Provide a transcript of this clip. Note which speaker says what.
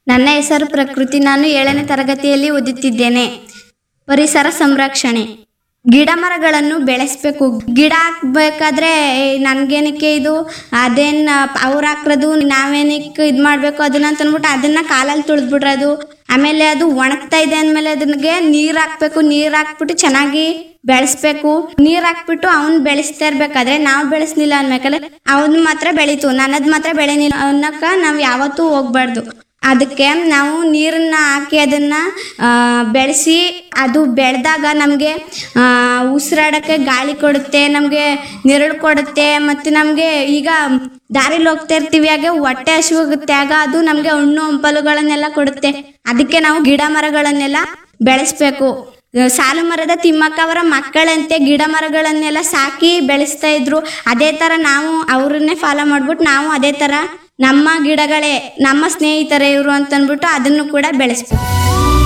Speaker 1: ನನ್ನ ಹೆಸರು ಪ್ರಕೃತಿ ನಾನು ಏಳನೇ ತರಗತಿಯಲ್ಲಿ ಓದುತ್ತಿದ್ದೇನೆ ಪರಿಸರ ಸಂರಕ್ಷಣೆ ಗಿಡ ಮರಗಳನ್ನು ಬೆಳೆಸ್ಬೇಕು ಗಿಡ ಹಾಕ್ಬೇಕಾದ್ರೆ ನನ್ಗೇನಕ್ಕೆ ಇದು ಅದೇನ್ ಅವ್ರು ಹಾಕ್ರದು ನಾವೇನಕ್ಕೆ ಇದು ಮಾಡಬೇಕು ಅದನ್ನ ಅಂತ ಅಂದ್ಬಿಟ್ಟು ಅದನ್ನ ಕಾಲಲ್ಲಿ ತುಳಿದ್ಬಿಡ್ರದು ಆಮೇಲೆ ಅದು ಒಣಗ್ತಾ ಇದೆ ಅಂದಮೇಲೆ ಅದನ್ಗೆ ನೀರ್ ಹಾಕ್ಬೇಕು ನೀರ್ ಹಾಕ್ಬಿಟ್ಟು ಚೆನ್ನಾಗಿ ಬೆಳೆಸ್ಬೇಕು ನೀರ್ ಹಾಕ್ಬಿಟ್ಟು ಅವ್ನ್ ಬೆಳೆಸ್ತಾ ಇರ್ಬೇಕಾದ್ರೆ ನಾವು ಬೆಳೆಸ್ಲಿಲ್ಲ ಅನ್ಬೇಕಾದ್ರೆ ಅವನ್ ಮಾತ್ರ ಬೆಳೀತು ನನ್ನದ್ ಮಾತ್ರ ಬೆಳೆನಿಲ್ಲ ಅನ್ನಕ್ಕ ನಾವ್ ಯಾವತ್ತೂ ಹೋಗ್ಬಾರ್ದು ಅದಕ್ಕೆ ನಾವು ನೀರನ್ನ ಹಾಕಿ ಅದನ್ನ ಬೆಳೆಸಿ ಅದು ಬೆಳೆದಾಗ ನಮಗೆ ಉಸಿರಾಡಕ್ಕೆ ಗಾಳಿ ಕೊಡುತ್ತೆ ನಮಗೆ ನೆರಳು ಕೊಡುತ್ತೆ ಮತ್ತು ನಮಗೆ ಈಗ ದಾರಿಲಿ ಹೋಗ್ತಾ ಇರ್ತೀವಿ ಹಾಗೆ ಹೊಟ್ಟೆ ಹಸಿವಾಗುತ್ತೆ ಆಗ ಅದು ನಮಗೆ ಹಣ್ಣು ಹಂಪಲುಗಳನ್ನೆಲ್ಲ ಕೊಡುತ್ತೆ ಅದಕ್ಕೆ ನಾವು ಗಿಡ ಮರಗಳನ್ನೆಲ್ಲ ಬೆಳೆಸ್ಬೇಕು ಸಾಲು ಮರದ ತಿಮ್ಮಕ್ಕ ಅವರ ಮಕ್ಕಳಂತೆ ಗಿಡ ಮರಗಳನ್ನೆಲ್ಲ ಸಾಕಿ ಬೆಳೆಸ್ತಾ ಇದ್ರು ಅದೇ ತರ ನಾವು ಅವ್ರನ್ನೇ ಫಾಲೋ ಮಾಡ್ಬಿಟ್ಟು ನಾವು ಅದೇ ತರ ನಮ್ಮ ಗಿಡಗಳೇ ನಮ್ಮ ಸ್ನೇಹಿತರೇ ಇವರು ಅಂತ ಅಂದ್ಬಿಟ್ಟು ಅದನ್ನು ಕೂಡ ಬೆಳೆಸ್ಬೇಕು